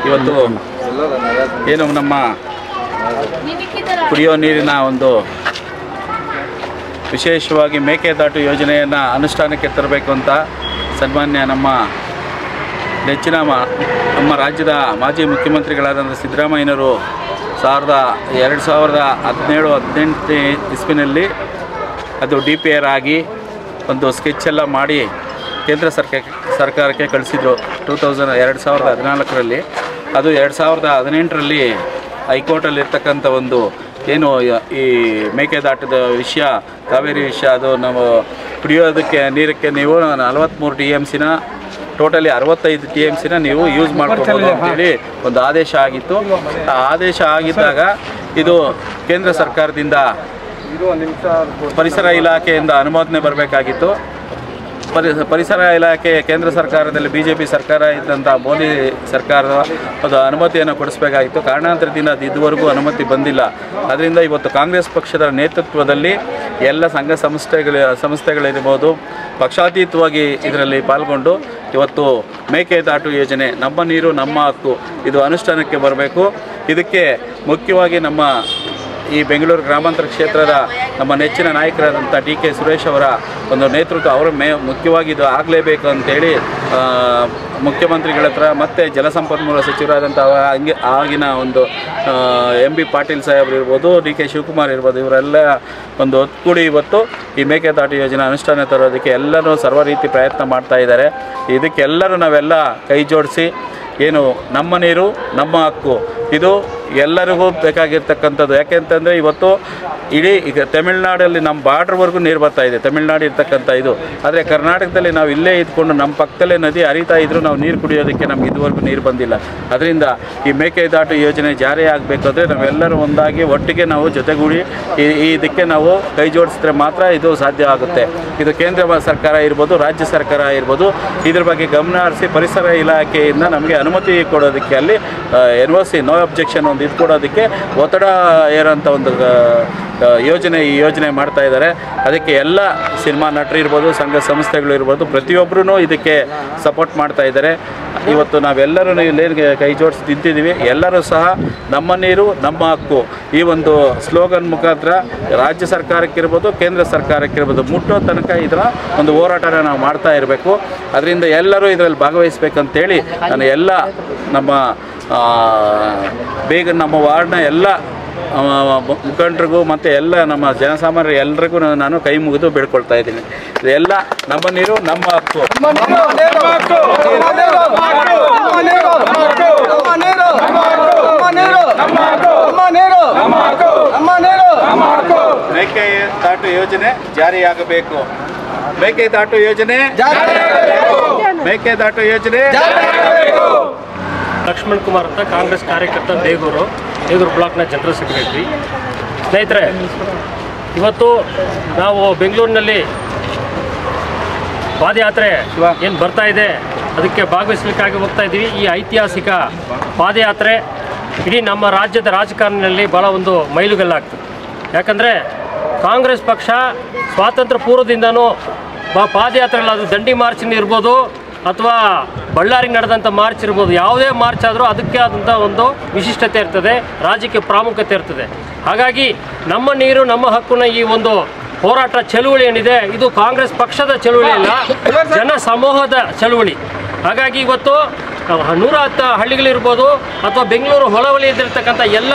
ಇವತ್ತು ಏನು ನಮ್ಮ ಕುಡಿಯೋ ನೀರಿನ ಒಂದು ವಿಶೇಷವಾಗಿ ಮೇಕೆದಾಟು ಯೋಜನೆಯನ್ನು ಅನುಷ್ಠಾನಕ್ಕೆ ತರಬೇಕು ಅಂತ ಸನ್ಮಾನ್ಯ ನಮ್ಮ ನೆಚ್ಚಿನ ಮ- ನಮ್ಮ ರಾಜ್ಯದ ಮಾಜಿ ಮುಖ್ಯಮಂತ್ರಿಗಳಾದಂಥ ಸಿದ್ದರಾಮಯ್ಯನವರು ಸಾವಿರದ ಎರಡು ಸಾವಿರದ ಹದಿನೇಳು ಹದಿನೆಂಟನೇ ಇಸ್ವಿನಲ್ಲಿ ಅದು ಡಿ ಪಿ ಆರ್ ಆಗಿ ಒಂದು ಸ್ಕೆಚ್ ಎಲ್ಲ ಮಾಡಿ ಕೇಂದ್ರ ಸರ್ಕಾರ ಸರ್ಕಾರಕ್ಕೆ ಕಳಿಸಿದ್ರು ಟೂ ತೌಸಂಡ್ ಎರಡು ಸಾವಿರದ ಹದಿನಾಲ್ಕರಲ್ಲಿ ಅದು ಎರಡು ಸಾವಿರದ ಹದಿನೆಂಟರಲ್ಲಿ ಹೈಕೋರ್ಟಲ್ಲಿ ಇರ್ತಕ್ಕಂಥ ಒಂದು ಏನು ಯ- ಈ ಮೇಕೆದಾಟದ ವಿಷಯ ಕಾವೇರಿ ವಿಷಯ ಅದು ನಾವು ಕುಡಿಯೋದಕ್ಕೆ ನೀರಕ್ಕೆ ನೀವು ನಲವತ್ತ್ಮೂರು ಟಿ ಎಮ್ ಸಿನ ಟೋಟಲಿ ಅರವತ್ತೈದು ಟಿ ಎಮ್ ಸಿನ ನೀವು ಯೂಸ್ ಮಾಡ್ಕೋಬೋದು ಅಂತೇಳಿ ಒಂದು ಆದೇಶ ಆಗಿತ್ತು ಆ ಆದೇಶ ಆಗಿದ್ದಾಗ ಇದು ಕೇಂದ್ರ ಸರ್ಕಾರದಿಂದ ಪರಿಸರ ಇಲಾಖೆಯಿಂದ ಅನುಮೋದನೆ ಬರಬೇಕಾಗಿತ್ತು ಪರಿ ಪರಿಸರ ಇಲಾಖೆ ಕೇಂದ್ರ ಸರ್ಕಾರದಲ್ಲಿ ಬಿ ಜೆ ಪಿ ಸರ್ಕಾರ ಇದ್ದಂಥ ಮೋದಿ ಸರ್ಕಾರದ ಒಂದು ಅನುಮತಿಯನ್ನು ಕೊಡಿಸಬೇಕಾಗಿತ್ತು ಕಾರಣಾಂತರದಿಂದ ಅದು ಇದುವರೆಗೂ ಅನುಮತಿ ಬಂದಿಲ್ಲ ಅದರಿಂದ ಇವತ್ತು ಕಾಂಗ್ರೆಸ್ ಪಕ್ಷದ ನೇತೃತ್ವದಲ್ಲಿ ಎಲ್ಲ ಸಂಘ ಸಂಸ್ಥೆಗಳ ಸಂಸ್ಥೆಗಳಿರ್ಬೋದು ಪಕ್ಷಾತೀತವಾಗಿ ಇದರಲ್ಲಿ ಪಾಲ್ಗೊಂಡು ಇವತ್ತು ಮೇಕೆದಾಟು ಯೋಜನೆ ನಮ್ಮ ನೀರು ನಮ್ಮ ಹಕ್ಕು ಇದು ಅನುಷ್ಠಾನಕ್ಕೆ ಬರಬೇಕು ಇದಕ್ಕೆ ಮುಖ್ಯವಾಗಿ ನಮ್ಮ ಈ ಬೆಂಗಳೂರು ಗ್ರಾಮಾಂತರ ಕ್ಷೇತ್ರದ ನಮ್ಮ ನೆಚ್ಚಿನ ನಾಯಕರಾದಂಥ ಡಿ ಕೆ ಸುರೇಶ್ ಅವರ ಒಂದು ನೇತೃತ್ವ ಅವರ ಮೇ ಮುಖ್ಯವಾಗಿ ಇದು ಆಗಲೇಬೇಕು ಅಂತೇಳಿ ಆ, ಮುಖ್ಯಮಂತ್ರಿಗಳ ಹತ್ರ ಮತ್ತು ಜಲಸಂಪನ್ಮೂಲ ಸಚಿವರಾದಂಥ ಅವ- ಹಂಗೆ ಆಗಿನ ಒಂದು ಎಂ ಬಿ ಪಾಟೀಲ್ ಸಾಹೇಬ್ರು ಇರ್ಬೋದು ಡಿ ಕೆ ಶಿವಕುಮಾರ್ ಇರ್ಬೋದು ಇವರೆಲ್ಲ ಒಂದು ಒತ್ತುಗೂಡಿ ಇವತ್ತು ಈ ಮೇಕೆದಾಟು ಯೋಜನೆ ಅನುಷ್ಠಾನ ತರೋದಕ್ಕೆ ಎಲ್ಲರೂ ಸರ್ವ ರೀತಿ ಪ್ರಯತ್ನ ಮಾಡ್ತಾ ಇದ್ದಾರೆ ಇದಕ್ಕೆಲ್ಲರೂ ನಾವೆಲ್ಲ ಕೈ ಜೋಡಿಸಿ ಏನು ನಮ್ಮ ನೀರು ನಮ್ಮ ಹಕ್ಕು ಇದು ಎಲ್ಲರಿಗೂ ಬೇಕಾಗಿರ್ತಕ್ಕಂಥದ್ದು ಯಾಕೆಂತಂದರೆ ಇವತ್ತು ಇಡೀ ಈಗ ತಮಿಳ್ನಾಡಲ್ಲಿ ನಮ್ಮ ಬಾರ್ಡ್ರ್ವರೆಗೂ ನೀರು ಬರ್ತಾ ಇದೆ ತಮಿಳ್ನಾಡು ಇರ್ತಕ್ಕಂಥ ಇದು ಆದರೆ ಕರ್ನಾಟಕದಲ್ಲಿ ನಾವು ಇಲ್ಲೇ ಇದ್ಕೊಂಡು ನಮ್ಮ ಪಕ್ಕದಲ್ಲೇ ನದಿ ಹರಿತಾ ಇದ್ರೂ ನಾವು ನೀರು ಕುಡಿಯೋದಕ್ಕೆ ನಮ್ಗೆ ಇದುವರೆಗೂ ನೀರು ಬಂದಿಲ್ಲ ಅದರಿಂದ ಈ ಮೇಕೆದಾಟು ಯೋಜನೆ ಜಾರಿ ಆಗಬೇಕಾದ್ರೆ ನಾವೆಲ್ಲರೂ ಒಂದಾಗಿ ಒಟ್ಟಿಗೆ ನಾವು ಜೊತೆಗೂಡಿ ಈ ಈ ಇದಕ್ಕೆ ನಾವು ಕೈ ಜೋಡಿಸಿದ್ರೆ ಮಾತ್ರ ಇದು ಸಾಧ್ಯ ಆಗುತ್ತೆ ಇದು ಕೇಂದ್ರ ಮ- ಸರ್ಕಾರ ಇರ್ಬೋದು ರಾಜ್ಯ ಸರ್ಕಾರ ಇರ್ಬೋದು ಇದ್ರ ಬಗ್ಗೆ ಗಮನ ಹರಿಸಿ ಪರಿಸರ ಇಲಾಖೆಯಿಂದ ನಮಗೆ ಅನುಮತಿ ಕೊಡೋದಕ್ಕೆ ಅಲ್ಲಿ N O C no objection ಒಂದು ಇದು ಕೊಡೋದಕ್ಕೆ ಒತ್ತಡ ಏರೋಂಥ ಒಂದು ಆ, ಆ, ಯೋಜನೆ ಈ ಯೋಜನೆ ಮಾಡ್ತಾ ಇದ್ದಾರೆ ಅದಕ್ಕೆ ಎಲ್ಲ ಸಿನಿಮಾ ನಟರು ಇರ್ಬೋದು ಸಂಘ ಸಂಸ್ಥೆಗಳು ಇರ್ಬೋದು ಪ್ರತಿಯೊಬ್ಬರೂ ಇದಕ್ಕೆ ಸಪೋರ್ಟ್ ಮಾಡ್ತಾ ಇದ್ದಾರೆ ಇವತ್ತು ನಾವೆಲ್ಲರೂ ಇಲ್ಲೇನು ಕೈ ಜೋಡಿಸಿ ನಿಂತಿದ್ದೀವಿ ಎಲ್ಲರೂ ಸಹ ನಮ್ಮ ನೀರು ನಮ್ಮ ಹಕ್ಕು ಈ ಒಂದು ಸ್ಲೋಗನ್ ಮುಖಾಂತರ ರಾಜ್ಯ ಸರ್ಕಾರಕ್ಕಿರ್ಬೋದು ಕೇಂದ್ರ ಸರ್ಕಾರಕ್ಕಿರ್ಬೋದು ಮುಟ್ಟೋ ತನಕ ಇದರ ಒಂದು ಹೋರಾಟನ ನಾವು ಮಾಡ್ತಾ ಇರಬೇಕು ಅದರಿಂದ ಎಲ್ಲರೂ ಇದರಲ್ಲಿ ಭಾಗವಹಿಸ್ಬೇಕಂತೇಳಿ ನಾನು ಎಲ್ಲ ನಮ್ಮ ಆ, ಬೇಗ ನಮ್ಮ ವಾರ್ಡ್ನ ಎಲ್ಲ ಆ, ಮುಖಂಡರಿಗೂ ಮತ್ತು ಎಲ್ಲ ನಮ್ಮ ಜನಸಾಮಾನ್ಯರು ಎಲ್ರಿಗೂ ನಾನು ಕೈ ಮುಗಿದು ಬೇಡ್ಕೊಳ್ತಾ ಇದ್ದೀನಿ ಇದೆಲ್ಲ ನಮ್ಮ ನೀರು ನಮ್ಮ ಹಕ್ಕು ಮೇಕೆದಾಟು ಯೋಜನೆ ಜಾರಿಯಾಗಬೇಕು ಮೇಕೆದಾಟು ಯೋಜನೆ ಮೇಕೆದಾಟು ಯೋಜನೆ ಲಕ್ಷ್ಮಣ್ ಕುಮಾರ್ ಅಂತ ಕಾಂಗ್ರೆಸ್ ಕಾರ್ಯಕರ್ತ ಬೇಗೂರು ಬೇಗೂರು ಬ್ಲಾಕ್ನ ಜನರಲ್ ಸೆಕ್ರೆಟರಿ ಸ್ನೇಹಿತರೆ ಇವತ್ತು ನಾವು ಬೆಂಗಳೂರಿನಲ್ಲಿ ಪಾದಯಾತ್ರೆ ಏನು ಬರ್ತಾ ಇದೆ ಅದಕ್ಕೆ ಭಾಗವಹಿಸಲಿಕ್ಕಾಗಿ ಹೋಗ್ತಾ ಇದ್ದೀವಿ ಈ ಐತಿಹಾಸಿಕ ಪಾದಯಾತ್ರೆ ಇಡೀ ನಮ್ಮ ರಾಜ್ಯದ ರಾಜಕಾರಣದಲ್ಲಿ ಭಾಳ ಒಂದು ಮೈಲುಗಲ್ಲಾಗ್ತದೆ ಯಾಕಂದರೆ ಕಾಂಗ್ರೆಸ್ ಪಕ್ಷ ಸ್ವಾತಂತ್ರ್ಯ ಪೂರ್ವದಿಂದನೂ ಬ- ಪಾದಯಾತ್ರೆಯಲ್ಲಿ ಅದು ದಂಡಿ ಮಾರ್ಚ್ ಇರ್ಬೋದು ಅಥವಾ ಬಳ್ಳಾರಿಗೆ ನಡೆದಂಥ ಮಾರ್ಚ್ ಇರ್ಬೋದು ಯಾವುದೇ ಮಾರ್ಚ್ ಆದರೂ ಅದಕ್ಕೆ ಆದಂಥ ಒಂದು ವಿಶಿಷ್ಟತೆ ಇರ್ತದೆ ರಾಜ್ಯಕ್ಕೆ ಪ್ರಾಮುಖ್ಯತೆ ಇರ್ತದೆ ಹಾಗಾಗಿ ನಮ್ಮ ನೀರು ನಮ್ಮ ಹಕ್ಕುನ ಈ ಒಂದು ಹೋರಾಟ ಚಳುವಳಿ ಏನಿದೆ ಇದು ಕಾಂಗ್ರೆಸ್ ಪಕ್ಷದ ಚಳುವಳಿ ಅಲ್ಲ ಜನ ಸಮೂಹದ ಚಳುವಳಿ ಹಾಗಾಗಿ ಇವತ್ತು ಅಹ್, ನೂರ ಹತ್ತು ಹಳ್ಳಿಗಳಿರ್ಬೋದು ಅಥವಾ ಬೆಂಗಳೂರು ಹೊಳವಲಿಯದಿರ್ತಕ್ಕಂಥ ಎಲ್ಲ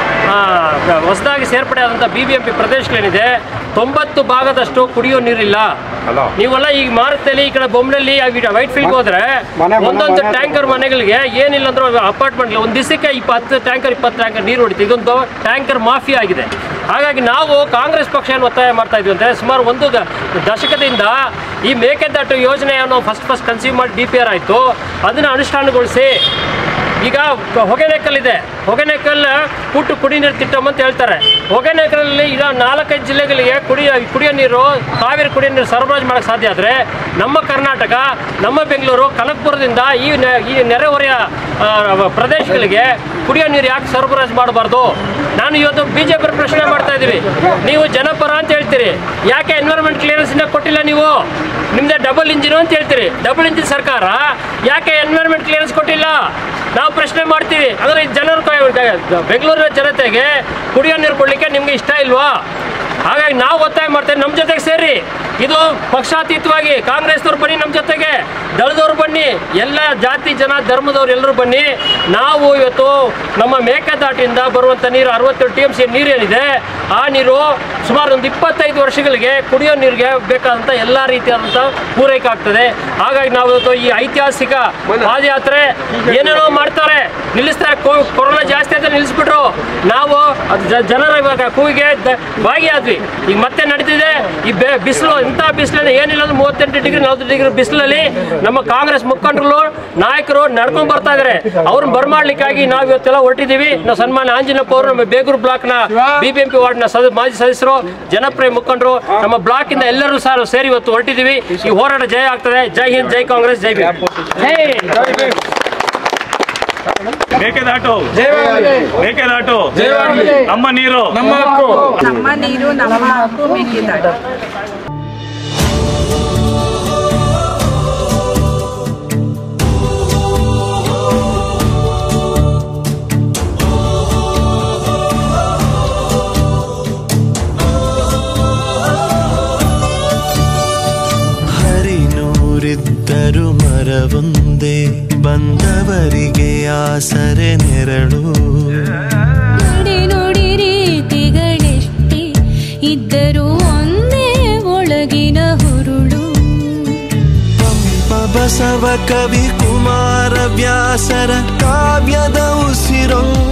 ಹೊಸದಾಗಿ ಸೇರ್ಪಡೆ ಆದಂಥ ಬಿ ಬಿ ಎಂ ಪಿ ಪ್ರದೇಶಗಳೇನಿದೆ ತೊಂಬತ್ತು ಭಾಗದಷ್ಟು ಕುಡಿಯೋ ನೀರಿಲ್ಲ ನೀವೆಲ್ಲ ಈಗ ಮಾರುತ್ತಲ್ಲಿ ಈ ಕಡೆ ಬೊಮ್ಮನಲ್ಲಿ ವೈಟ್ ಫೀಲ್ಡ್ ಹೋದ್ರೆ ಒಂದೊಂದು ಟ್ಯಾಂಕರ್ ಮನೆಗಳಿಗೆ ಏನಿಲ್ಲ ಅಂದ್ರೆ ಅಪಾರ್ಟ್ಮೆಂಟ್ ಒಂದು ದಿವಸಕ್ಕೆ ಇಪ್ಪತ್ತು ಟ್ಯಾಂಕರ್ ಇಪ್ಪತ್ತು ಟ್ಯಾಂಕರ್ ನೀರು ಹೊಡಿತು ಇದೊಂದು ಟ್ಯಾಂಕರ್ ಮಾಫಿ ಆಗಿದೆ ಹಾಗಾಗಿ ನಾವು ಕಾಂಗ್ರೆಸ್ ಪಕ್ಷ ಏನು ಒತ್ತಾಯ ಮಾಡ್ತಾ ಇದ್ವಿ ಅಂದರೆ ಸುಮಾರು ಒಂದು ದ- ದಶಕದಿಂದ ಈ ಮೇಕೆದಾಟು ಯೋಜನೆಯನ್ನು ಫಸ್ಟ್ ಫಸ್ಟ್ ಕನ್ಸ್ಯೂಮ್ ಮಾಡಿ ಡಿ ಪಿ ಆರ್ ಆಯಿತು ಅದನ್ನು ಅನುಷ್ಠಾನಗೊಳಿಸಿ ಈಗ ಕ- ಹೊಗೆನೆಕಲ್ ಇದೆ ಹೊಗೆನೆಕಲ್ ಪುಟ್ಟು ಕುಡಿ ನೀರು ತಿಟ್ಟಮ್ ಅಂತ ಹೇಳ್ತಾರೆ ಹೊಗೆನೆಕಲಲ್ಲಿ ಈಗ ನಾಲ್ಕೈದು ಜಿಲ್ಲೆಗಳಿಗೆ ಕುಡಿಯ ಕುಡಿಯೋ ನೀರು ಕಾವೇರಿ ಕುಡಿಯೋ ನೀರು ಸರಬರಾಜು ಮಾಡೋಕ್ಕೆ ಸಾಧ್ಯ ಆದರೆ ನಮ್ಮ ಕರ್ನಾಟಕ ನಮ್ಮ ಬೆಂಗಳೂರು ಕನಕಪುರದಿಂದ ಈ ನೆ ಈ ನೆರೆಹೊರೆಯ ಆ, ಪ್ರದೇಶಗಳಿಗೆ ಕುಡಿಯೋ ನೀರು ಯಾಕೆ ಸರಬರಾಜು ಮಾಡಬಾರ್ದು ನಾನು ಇವತ್ತು ಬಿ ಜೆ ಪಿ ಪ್ರಶ್ನೆ ಮಾಡ್ತಾ ಇದ್ದೀವಿ ನೀವು ಜನಪರ ಅಂತ ಹೇಳ್ತೀರಿ ಯಾಕೆ ಎನ್ವೈರನ್ಮೆಂಟ್ ಕ್ಲಿಯರೆನ್ಸ್ ಇನ್ನ ಕೊಟ್ಟಿಲ್ಲ ನೀವು ನಿಮ್ದೆ ಡಬಲ್ ಇಂಜಿನ್ ಅಂತ ಹೇಳ್ತೀರಿ ಡಬಲ್ ಇಂಜಿನ್ ಸರ್ಕಾರ ಯಾಕೆ ಎನ್ವೈರನ್ಮೆಂಟ್ ಕ್ಲಿಯರೆನ್ಸ್ ಕೊಟ್ಟಿಲ್ಲ ನಾವು ಪ್ರಶ್ನೆ ಮಾಡ್ತೀವಿ ಅಂದರೆ ಜನರು ಬೆಂಗಳೂರಿನ ಜನತೆಗೆ ಕುಡಿಯೋ ನೀರು ಕೊಡಲಿಕ್ಕೆ ನಿಮ್ಗೆ ಇಷ್ಟ ಇಲ್ವಾ ಹಾಗಾಗಿ ನಾವು ಒತ್ತಾಯ ಮಾಡ್ತೇವೆ ನಮ್ಮ ಜೊತೆಗೆ ಸೇರಿ ಇದು ಪಕ್ಷಾತೀತವಾಗಿ ಕಾಂಗ್ರೆಸ್ನವ್ರು ಬನ್ನಿ ನಮ್ಮ ಜೊತೆಗೆ ದಳದವ್ರು ಬನ್ನಿ ಎಲ್ಲ ಜಾತಿ ಜನ ಧರ್ಮದವ್ರು ಎಲ್ಲರೂ ಬನ್ನಿ ನಾವು ಇವತ್ತು ನಮ್ಮ ಮೇಕೆದಾಟಿಯಿಂದ ಬರುವಂಥ ನೀರು ಅರವತ್ತೆರಡು ಟಿ ಎಮ್ ಸಿ ನೀರು ಏನಿದೆ ಆ ನೀರು ಸುಮಾರು ಒಂದು ಇಪ್ಪತ್ತೈದು ವರ್ಷಗಳಿಗೆ ಕುಡಿಯೋ ನೀರಿಗೆ ಬೇಕಾದಂಥ ಎಲ್ಲ ರೀತಿಯಾದಂಥ ಪೂರೈಕೆ ಆಗ್ತದೆ ಹಾಗಾಗಿ ನಾವು ಇವತ್ತು ಈ ಐತಿಹಾಸಿಕ ಪಾದಯಾತ್ರೆ ಏನೇನೋ ಮಾಡ್ತಾರೆ ನಿಲ್ಲಿಸ್ತಾರೆ ಕೊ- ಕೊರೋನಾ ಜಾಸ್ತಿ ಅಂತ ನಿಲ್ಲಿಸ್ಬಿಟ್ರು ನಾವು ಅದು ಜ- ಜನರ ಇವಾಗ ಕೂಗಿಗೆ ದ- ಭಾಗಿಯಾದ್ವಿ ಈಗ ಮತ್ತೆ ನಡೀತಿದೆ ಈ ಬೆ ಬಿಸಿಲು ಇಂಥ ಬಿಸಿಲಲ್ಲಿ ಏನಿಲ್ಲ ಅಂದ್ರೆ ಮೂವತ್ತೆಂಟು ಡಿಗ್ರಿ ನಲವತ್ತು ಡಿಗ್ರಿ ಬಿಸಿಲಲ್ಲಿ ನಮ್ಮ ಕಾಂಗ್ರೆಸ್ ಮುಖಂಡರು ನಾಯಕರು ನಡ್ಕೊಂಡ್ ಬರ್ತಾ ಇದಾರೆ ಅವ್ರನ್ನ ಬರ್ಮಾಡ್ಲಿಕ್ಕಾಗಿ ನಾವು ಇವತ್ತೆಲ್ಲ ಹೊರಟಿದ್ದೀವಿ ನಾವು ಸನ್ಮಾನ ಆಂಜನಪ್ಪ ಅವರು ನಮ್ಮ ಬೇಗೂರು ಬ್ಲಾಕ್ನ ಬಿಬಿಎಂಪಿ ವಾರ್ಡ್ನ ಸದ ಮಾಜಿ ಸದಸ್ಯರು ಜನಪ್ರಿಯ ಮುಖಂಡರು ನಮ್ಮ ಬ್ಲಾಕ್ ಇಂದ ಎಲ್ಲರೂ ಸಹ ಸೇರಿ ಇವತ್ತು ಹೊರಟಿದ್ದೀವಿ ಈ ಹೋರಾಟ ಜಯ ಆಗ್ತದೆ ಜೈ ಹಿಂದ್ ಜೈ ಕಾಂಗ್ರೆಸ್ ಜೈ ಭೀಮ್ ಮೇಕೆದಾಟು ಮೇಕೆದಾಟು ನಮ್ಮ ನೀರು ನಮ್ಮ ನೀರು ನಮ್ಮ ಹಕ್ಕು ಮೇಕೆದಾಟು ಹರಿನೂರಿದ್ದರು ಮರವೊಂದೇ ಬಂದವರಿಗೆ ಆಸರೆ ನೆರಳು ನಡೆ ನುಡಿ ರೀತಿಗಳೆಷ್ಟೇ ಇದ್ದರೂ ಒಂದೇ ಒಳಗಿನ ಹುರುಳು ಪಂಪ ಬಸವ ಕವಿ ಕುಮಾರ ವ್ಯಾಸರ ಕಾವ್ಯದ ಉಸಿರೊಂದು